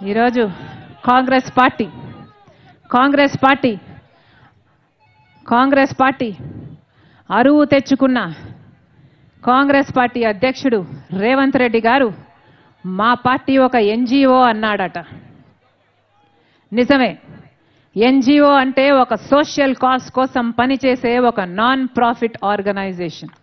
ఈరోజు Congress party Congress party Congress party అరువు తెచ్చుకున్న కాంగ్రెస్ పార్టీ అధ్యక్షుడు రేవంత్ రెడ్డి గారు మా పార్టీ ఒక ఎన్జిఓ అన్నాడట నిజమే ఎన్జిఓ అంటే ఒక సోషల్ కాజ్ కోసం పనిచేసే ఒక నాన్ ప్రాఫిట్ ఆర్గనైజేషన్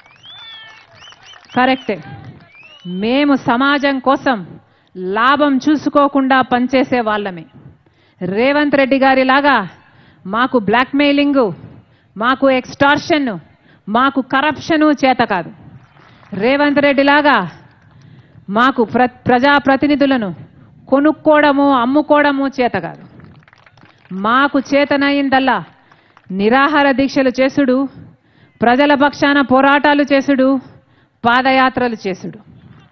కరెక్టే మేము సమాజం కోసం లాభం చూసుకోకుండా పనిచేసే వాళ్ళమే రేవంత్ రెడ్డి గారి లాగా మాకు బ్లాక్మెయిలింగ్ మాకు ఎక్స్టార్షన్ మాకు కరప్షను చేత కాదు రేవంత్ రెడ్డి లాగా మాకు ప్ర ప్రజాప్రతినిధులను కొనుక్కోవడము అమ్ముకోవడము చేత కాదు మాకు చేతనయిందల్లా నిరాహార దీక్షలు చేసుడు ప్రజల పక్షాన పోరాటాలు చేసుడు పాదయాత్రలు చేసుడు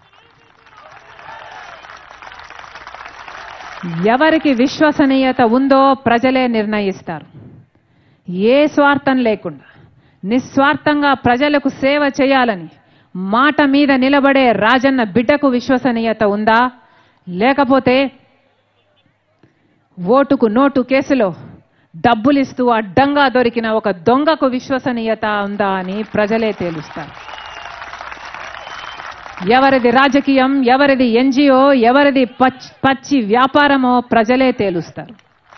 ఎవరికి విశ్వసనీయత ఉందో ప్రజలే నిర్ణయిస్తారు ఏ స్వార్థం లేకుండా నిస్వార్థంగా ప్రజలకు సేవ చేయాలని మాట మీద నిలబడే రాజన్న బిడ్డకు విశ్వసనీయత ఉందా లేకపోతే ఓటుకు నోటు కేసులో డబ్బులిస్తూ అడ్డంగా దొరికిన ఒక దొంగకు విశ్వసనీయత ఉందా అని ప్రజలే తేలుస్తారు ఎవరిది రాజకీయం ఎవరిది ఎన్జిఓ ఎవరిది పచ్- పచ్చి వ్యాపారమో ప్రజలే తేలుస్తారు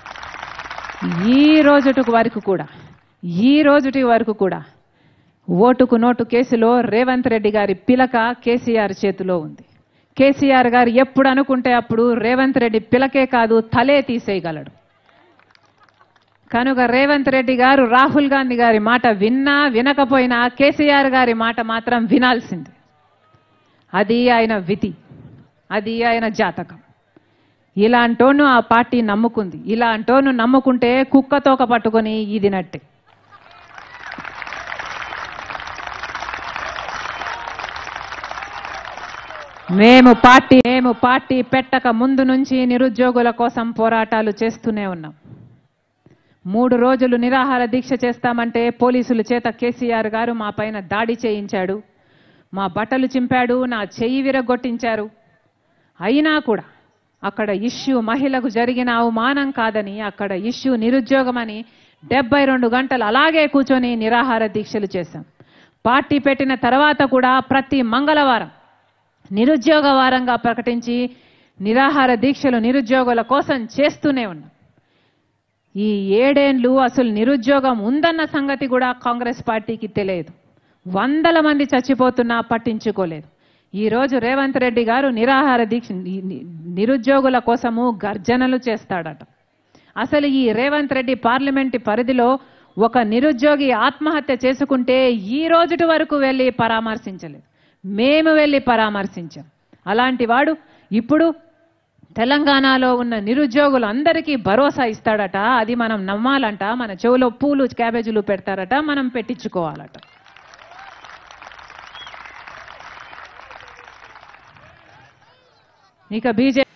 ఈ రోజుటి వరకు కూడా ఈ రోజుటి వరకు కూడా ఓటుకు నోటు కేసులో రేవంత్ రెడ్డి గారి పిలక కేసీఆర్ చేతిలో ఉంది కేసీఆర్ గారు ఎప్పుడు అనుకుంటే అప్పుడు రేవంత్ రెడ్డి పిలకే కాదు తలే తీసేయగలడు కనుక రేవంత్ రెడ్డి గారు రాహుల్ గాంధీ గారి మాట విన్నా వినకపోయినా కేసీఆర్ గారి మాట మాత్రం వినాల్సింది అది ఆయన విధి అది ఆయన జాతకం ఇలాంటోను ఆ పార్టీ నమ్ముకుంది ఇలాంటోను నమ్ముకుంటే కుక్కతోక పట్టుకొని ఇదినట్టే మేము పార్టీ మేము పార్టీ పెట్టక ముందు నుంచి నిరుద్యోగుల కోసం పోరాటాలు చేస్తూనే ఉన్నాం మూడు రోజులు నిరాహార దీక్ష చేస్తామంటే పోలీసుల చేత కేసీఆర్ గారు మా పైన దాడి చేయించాడు మా బట్టలు చింపాడు నా చెయ్యి విరగొట్టించారు అయినా కూడా అక్కడ ఇష్యూ మహిళకు జరిగిన అవమానం కాదని అక్కడ ఇష్యూ నిరుద్యోగమని డెబ్బై రెండు గంటలు అలాగే కూర్చొని నిరాహార దీక్షలు చేశాం పార్టీ పెట్టిన తర్వాత కూడా ప్రతి మంగళవారం నిరుద్యోగ వారంగా ప్రకటించి నిరాహార దీక్షలు నిరుద్యోగుల కోసం చేస్తూనే ఉన్నాం ఈ ఏడేండ్లు అసలు నిరుద్యోగం ఉందన్న సంగతి కూడా కాంగ్రెస్ పార్టీకి తెలియదు వందల మంది చచ్చిపోతున్నా పట్టించుకోలేదు ఈ రోజు రేవంత్ రెడ్డి గారు నిరాహార దీక్ష ని- ని- నిరుద్యోగుల కోసము గర్జనలు చేస్తాడట అసలు ఈ రేవంత్ రెడ్డి పార్లమెంట్ పరిధిలో ఒక నిరుద్యోగి ఆత్మహత్య చేసుకుంటే ఈ రోజుటి వరకు వెళ్ళి పరామర్శించలేదు మేము వెళ్ళి పరామర్శించాం అలాంటి వాడు ఇప్పుడు తెలంగాణలో ఉన్న నిరుద్యోగులందరికీ భరోసా ఇస్తాడట అది మనం నమ్మాలంట మన చెవులో పూలు క్యాబేజీలు పెడతారట మనం పెట్టించుకోవాలట ఇక బీజే